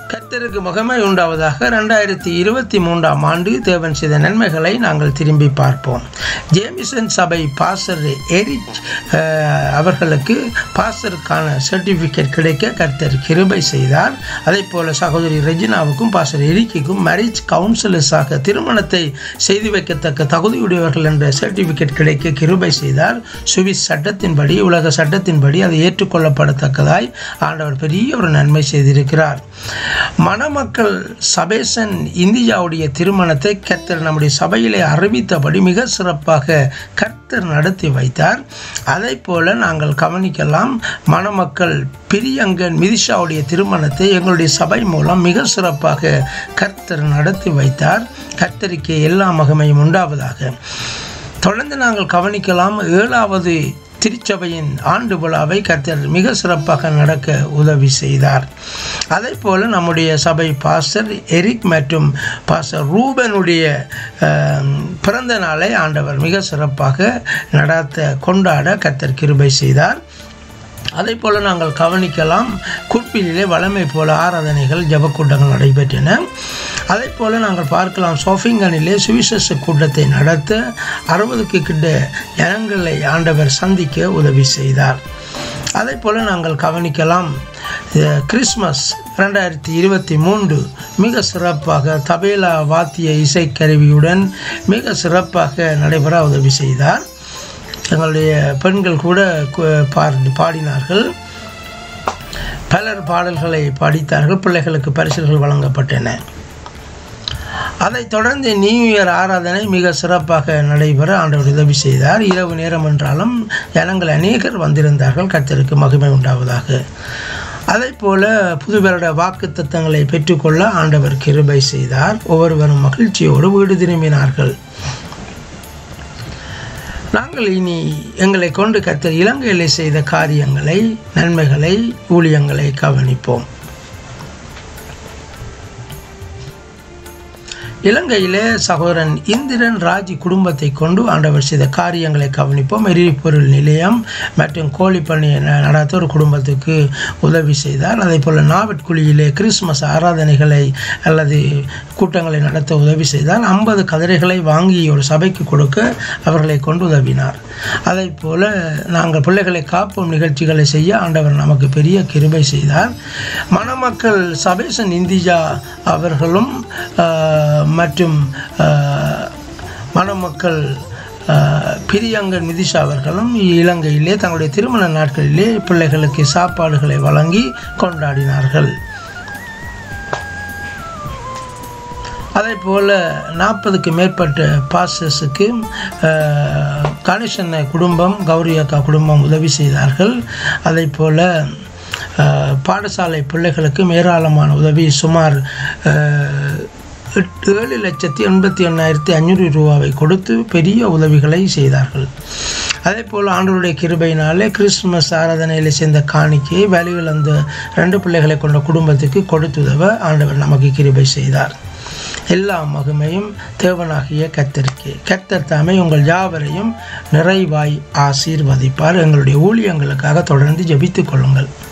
கர்த்தருக்கு மகமை உண்டாவதாக ரெண்டாயிரத்தி இருபத்தி மூன்றாம் ஆண்டு தேவன் செய்த நன்மைகளை நாங்கள் திரும்பி பார்ப்போம் ஜேமிசன் சபை பாசர் எரிக் அஹ், அவர்களுக்கு பாசருக்கான சர்டிஃபிகேட் கிடைக்க கர்த்தர் கிருபை செய்தார் அதே போல சகோதரி ரெஜினாவுக்கும் பாசர் எரிக்குக்கும் மேரேஜ் கவுன்சிலர்ஸாக திருமணத்தை செய்து வைக்கத்தக்க தகுதியுடையவர்கள் என்ற சர்டிஃபிகேட் கிடைக்க கிருபை செய்தார் சுவிஸ் சட்டத்தின்படி உலக சட்டத்தின்படி அது ஏற்றுக்கொள்ளப்படத்தக்கதாய் ஆண்டவர் பெரிய ஒரு நன்மை செய்திருக்கிறார் மணமக்கள் சபேசன் இந்தியாவுடைய திருமணத்தை கர்த்தர் நம்முடைய சபையிலே அறிவித்தபடி மிக சிறப்பாக கர்த்தர் நடத்தி வைத்தார் அதை போல நாங்கள் கவனிக்கலாம் மணமக்கள் பிரியங்கன் மிதிஷாவுடைய திருமணத்தை எங்களுடைய சபை மூலம் மிக சிறப்பாக கர்த்தர் நடத்தி வைத்தார் கர்த்தருக்கு எல்லா மகிமையும் உண்டாவதாக தொடர்ந்து நாங்கள் கவனிக்கலாம் ஏழாவது திருச்சபையின் ஆண்டு விழாவை கர்த்தர் மிக சிறப்பாக நடக்க உதவி செய்தார் அதே போல் நம்முடைய சபை பாஸ்டர் எரிக் மற்றும் பாஸ்டர் ரூபனுடைய அஹ், பிறந்த நாளை ஆண்டவர் மிக சிறப்பாக நடாத்த கொண்டாட கர்த்தர் கிருபை செய்தார் அதே போல் நாங்கள் கவனிக்கலாம் குட்பிலே வளமை போல ஆராதனைகள் ஜபக்கூட்டங்கள் நடைபெற்றன அதே போல் நாங்கள் பார்க்கலாம் சோஃபிங்கனிலே சுவிசேஷ கூட்டத்தை நடத்த அறுபதுக்கு கிட்ட ஜனங்களை ஆண்டவர் சந்திக்க உதவி செய்தார் அதே போல் நாங்கள் கவனிக்கலாம் அஹ், கிறிஸ்மஸ் ரெண்டாயிரத்தி இருபத்தி மூன்று மிக சிறப்பாக தபேலா வாத்திய இசைக்கருவியுடன் மிக சிறப்பாக நடைபெற உதவி செய்தார் எங்களுடைய பெண்கள் கூட கு- பார்- பாடினார்கள் பலர் பாடல்களை படித்தார்கள் பிள்ளைகளுக்கு பரிசுகள் வழங்கப்பட்டன அதைத் தொடர்ந்து நியூ இயர் ஆராதனை மிக சிறப்பாக நடைபெற ஆண்டவர் உதவி செய்தார் இரவு நேரம் என்றாலும் ஜனங்கள் அநேகர் வந்திருந்தார்கள் கர்த்தருக்கு மகிமை உண்டாவதாக அதே போல புது வருட வாக்கு தத்தங்களை பெற்றுக்கொள்ள ஆண்டவர் கிருபை செய்தார் ஒவ்வொருவரும் மகிழ்ச்சியோடு வீடு திரும்பினார்கள் நாங்கள் இனி எங்களை கொண்டு கர்த்தர் இலங்கையிலே செய்த காரியங்களை நன்மைகளை ஊழியங்களை கவனிப்போம் இலங்கையிலே சகோதரன் இந்திரன் ராஜி குடும்பத்தை கொண்டு ஆண்டவர் செய்த காரியங்களை கவனிப்போம் எரிபொருள் நிலையம் மற்றும் கோழிப்பண்ணி ந- நடத்த ஒரு குடும்பத்துக்கு உதவி செய்தார் அதே போல் நாவட்குழியிலே கிறிஸ்மஸ் ஆராதனைகளை அல்லது கூட்டங்களை நடத்த உதவி செய்தார் ஐம்பது கதிரைகளை வாங்கி ஒரு சபைக்கு கொடுக்க அவர்களை கொண்டு உதவினார் அதே போல் நாங்கள் பிள்ளைகளை காப்போம் நிகழ்ச்சிகளை செய்ய ஆண்டவர் நமக்கு பெரிய கிருபை செய்தார் மணமக்கள் சபேசன் இந்தியா அவர்களும் ஆஹ், மற்றும் ஆஹ், மணமக்கள் ஆஹ், பிரியங்கன் நிதிஷா அவர்களும் இலங்கையிலே தங்களுடைய திருமண நாட்களிலே பிள்ளைகளுக்கு சாப்பாடுகளை வழங்கி கொண்டாடினார்கள் அதே போல் நாற்பதுக்கு மேற்பட்ட பாஸ்டர்ஸுக்கு கணேசன் குடும்பம் கௌரி அக்கா குடும்பம் உதவி செய்தார்கள் அதே போல் பாடசாலை பிள்ளைகளுக்கும் ஏராளமான உதவி சுமார் அஹ், எட்டு ஏழு லட்சத்தி எண்பத்தி எண்ணாயிரத்தி ஐநூறு ரூபாவை கொடுத்து பெரிய உதவிகளை செய்தார்கள் அதே போல் ஆண்டவருடைய கிருபையினாலே கிறிஸ்துமஸ் ஆராதனையில் சேர்ந்த காணிக்கையை வேலையில் அந்த ரெண்டு பிள்ளைகளை கொண்ட குடும்பத்துக்கு கொடுத்துதவ ஆண்டவர் நமக்கு கிருபை செய்தார் எல்லா மகிமையும் தேவனாகிய கர்த்தருக்கு கர்த்தர் தாமே உங்கள் யாவரையும் நிறைவாய் ஆசீர்வதிப்பார் எங்களுடைய ஊழியங்களுக்காக தொடர்ந்து ஜெபித்துக் கொள்ளுங்கள்